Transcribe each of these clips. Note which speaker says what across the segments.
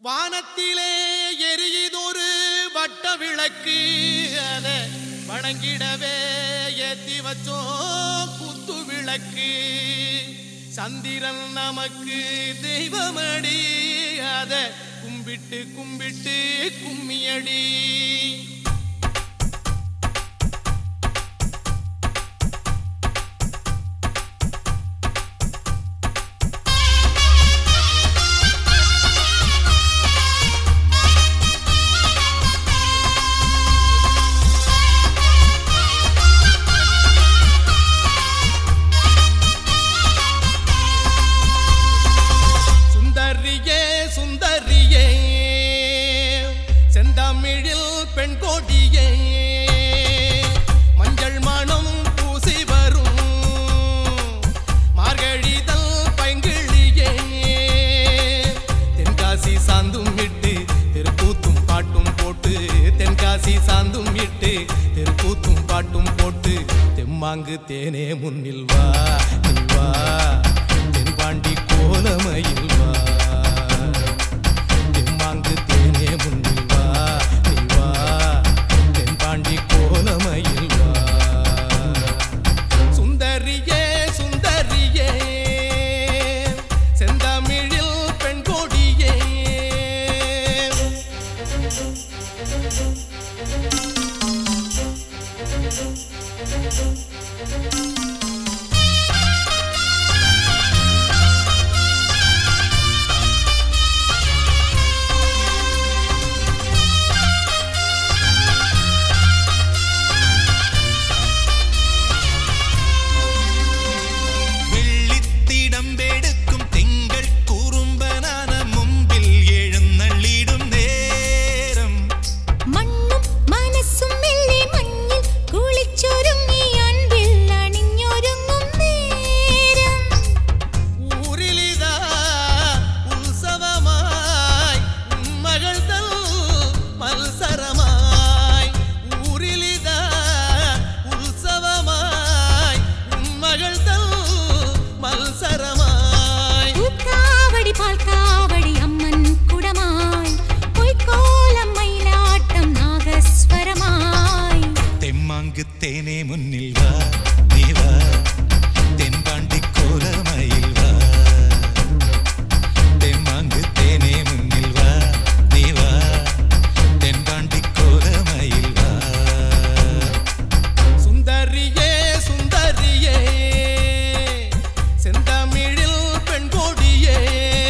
Speaker 1: வானத்திலே எரியுதொரு வட்ட விளக்கு அத வணங்கிடவே ஏத்தி வச்சோம் குத்து விளக்கு சந்திரன் நமக்கு தெய்வமடி அத கும்பிட்டு கும்பிட்டு கும்மியடி சுந்தரியே சுந்தரியே செந்தமிழில் பெண் கொடியே மஞ்சள் மணம் பூசி வரும் மார்கழிதல் பைங்கிழியே தென்காசி சாந்தும் இட்டு தெருக்கூத்தும் பாட்டும் போட்டு தென்காசி சாந்தும் இட்டு தெருக்கூத்தும் பாட்டும் போட்டு தெம்மாங்கு தேனே முன்னில் வா நீ வா தென்பாண்டி கோலமையில் வா தெம்மாங்கு தேனே முன்னில் வா நீ வா தென்பாண்டி கோலமையில் வா சுந்தரியே சுந்தரியே செந்தமிழில் பெண் கொடியே
Speaker 2: വെള്ളിത്തിടമ്പെടുക്കും തിങ്കൾ കുറുമ്പനാന മുമ്പിൽ എഴുന്നള്ളിടും നേരം
Speaker 3: മണ്ണും മനസ്സും മെല്ലെ മഞ്ഞിൽ കുളിച്ചൊരുങ്ങി അൻപിൽ അണിഞ്ഞൊരുങ്ങും നേരം
Speaker 1: ஊரிலிதா உற்சவமாய் மகள் தல் மல்சரமாய் ஊரிலிதா உற்சவமாய் மகள் தல் மல்சரமாய்
Speaker 3: പൂക്കാവടി പാൽക്കാവടി അമ്മൻ കുടമായി പൊയ്ക്കോലം മയിലാട്ടം നാഗസ്വരമായി
Speaker 2: തെമ്മാങ്ക് തേനെ മുന്നിൽ വാ നീ വാ തെൻപാണ്ടി കോലമയിൽ വാ തെമ്മാങ്ക് തേനെ മുന്നിൽ വാ നീ വാ തെൻപാണ്ടി കോലമയിൽ വാ
Speaker 1: சுந்தரியே சுந்தரியே செந்தமிழில் பெண் கொடியே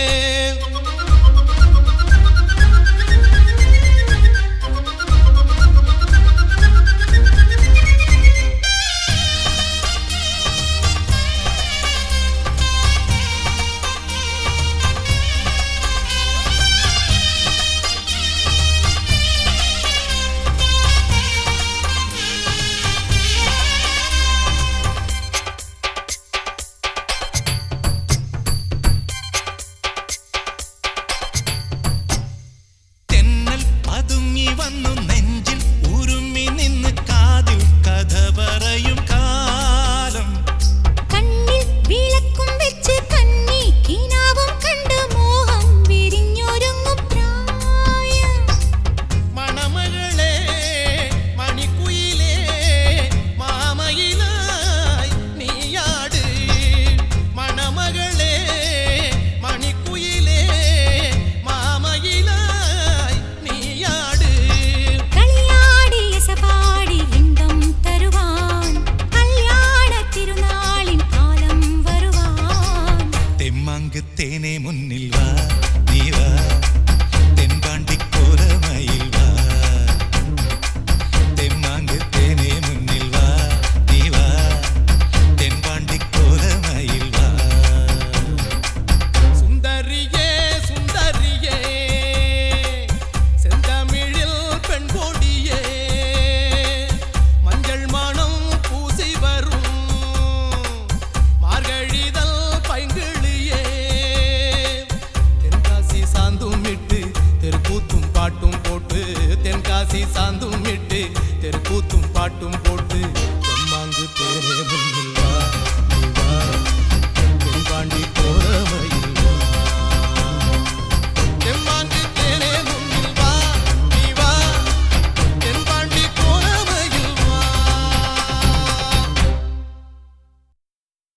Speaker 2: തെന്നൽ പതുങ്ങി വന്നു നെഞ്ചിൽ ഉരുമ്മി നിന്ന് കാതിൽ കഥ പറയും കാലം
Speaker 3: കണ്ണിൽ വിളക്കും വെച്ച് കന്നി കിനാവും കണ്ട് മോഹം വിരിഞ്ഞൊരുങ്ങും പ്രായം
Speaker 1: மணமகளே மணிக்குயிலே மாமயிலாய் நீயாடு மணமகளே மணிக்குயிலே மாமயிலாய் நீயாடு
Speaker 3: കളിയാടി യശപാടി ഇമ്പം തരുവാൻ കല്യാണ തിരുനാളിൻ കാലം വരുവാൻ
Speaker 2: തെമ്മാങ്ക് തേനെ മുന്നിൽ വാ നീ വാ തെൻപാണ്ടി കോലമയിൽ വാ തെമ്മാങ്ക് തേനെ മുന്നിൽ വാ നീ വാ തെൻപാണ്ടി കോലമയിൽ വാ
Speaker 1: சுந்தரியே சுந்தரியே செந்தமிழில் பெண் கொடியே மஞ்சள் மணம் பூசி வரும் மார்கழிதல் பைங்கிழியே தென்காசி சாந்தும் இட்டு தெருக்கூத்தும் பாட்டும் போட்டு தென்காசி சாந்தும் இட்டு தெருக்கூத்தும் பாட்டும் போட்டு